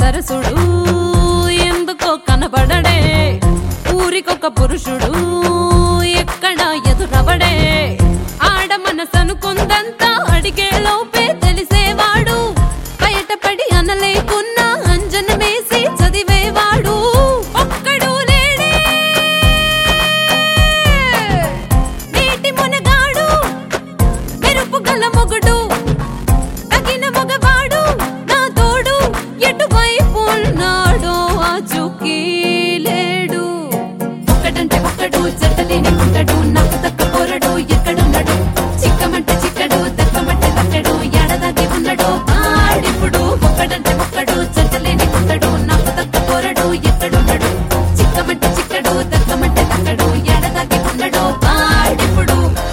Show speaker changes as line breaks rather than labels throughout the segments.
సరసుడు ఎందుకో కనబడడే ఊరికొక పురుషుడు ఎక్కడ ఎదురవడే ఆడ మనసనుకుందంతా అడిగే లోపే తెలిసేవాడు బయటపడి అనలేకున్నా అంజనమేసి చదివేవాడు ఒక్కడు లేడే నీటి మునగాడు మెరుపు గల మొగుడు తగిన మగవాడు నా తోడు ఎటువైపు ఉన్నాడో ఆ చూకీ లేడు ఒక్కడంటే ఒక్కడు జట్టలేని ఉండడు నాకు తక్క పోరడు ఎక్కడున్నాడు చిక్కమంటే చిక్కడు దక్కమంటే దక్కడు ఎడదాగి ఉన్నాడు వాడిప్పుడు ఒక్కడంటే ఒక్కడు జట్టలేని ఉండడు నాకు తక్క పోరడు ఎక్కడున్నాడు చిక్కమంటే చిక్కడు దక్కమంటే దక్కడు ఎడదాగి ఉన్నాడు వాడిప్పుడు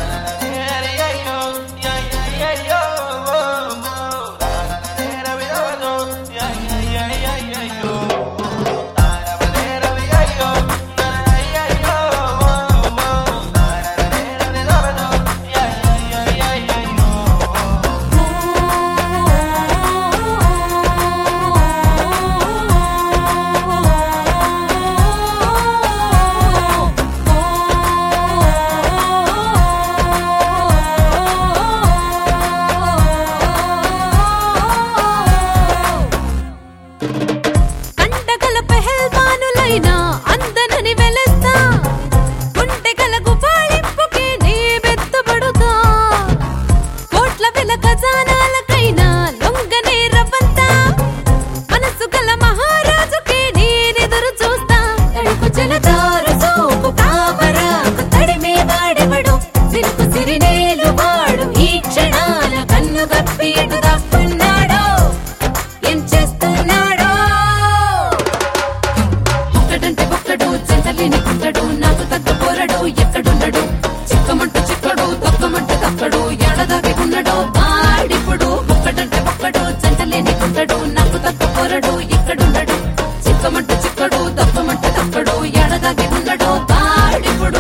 కంటగల పెహల్వానులైనా అందనని వెలస్తా గుంటెగల గుబాళింపుకి నీ బెత్తబడుతా కోట్ల వెల ఖజానాలకైనా లొంగనే రవ్వంతా మనసు గల మహారాజుకి నేనెదురు చూస్తా తడుపు జలదారు సోపు కావరాకు తడిమే వాడెవడు సిరుకు సిరినేలు వాడు ఈ క్షణాల కన్ను గప్పి ఎటు దాక్కున్నాడో ఏం చేస్తున్నాడో ఒక్కడంటే ఒక్కడు చెంతలేని కుట్టడు నాకు తగ్గ పోరడు ఎక్కడున్నాడు చిక్కమంట చిక్కడు తొక్కమంట తక్కడు ఎడదాగి ఉన్నాడో వాడిప్పుడు ఒక్కడంటే ఒక్కడు చెంతలేని కుట్టడు నాకు తగ్గ పోరడు ఎక్కడున్నాడు చిక్కమంట చిక్కడు తొక్కమంట తక్కడు ఎడదాగి ఉన్నాడో వాడిప్పుడు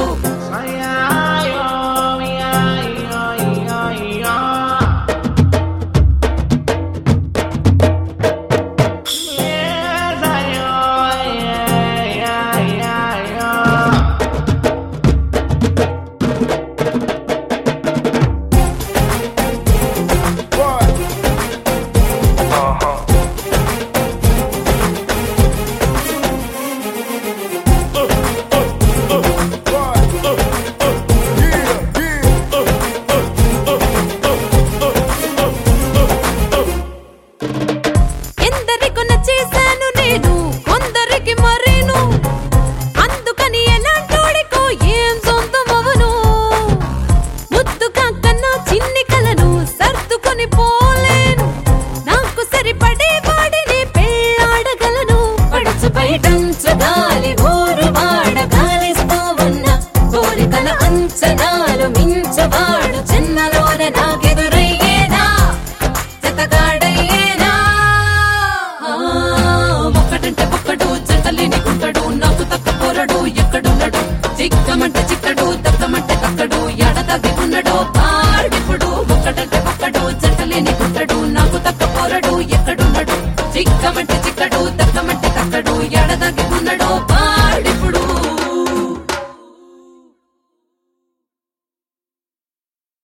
ఎందరికో చేశాను నేను కొందరికి మరేను అందుకని ఎలాంటోడికో ఏం సొంతమవను ముద్దుగా కన్నా చిన్ని కలను సర్దుకొని పోలేను నాకు సరిపడే వాడిని పెళ్ళాడగలను పడుచు బయటంచు గాలి ఊరు వాడ గాలిస్తూ ఉన్న కోరికల అంచనాలు మించువాడు చిన్నలోన నాకెదురయ్యేనా జతగాడయ్యేనా ఆ, ఒక్కడంటే ఒక్కడు జంటలేని గుంటడు నాకు తక్క పోరడు ఎక్కడున్నాడు చిక్కమంటే చిక్కడు తక్కమంటే తక్కడు ఎడతగి ఉన్నాడు పాడిప్పుడు ఒక్కడంటే ఒక్కడు జంటలేని గుంటడు నాకు తక్క పోరడు ఎక్కడున్నాడు చిక్కమంటే చిక్కడు తక్కమంటే తక్కడు ఎడతగి ఉన్నాడు పాడిప్పుడు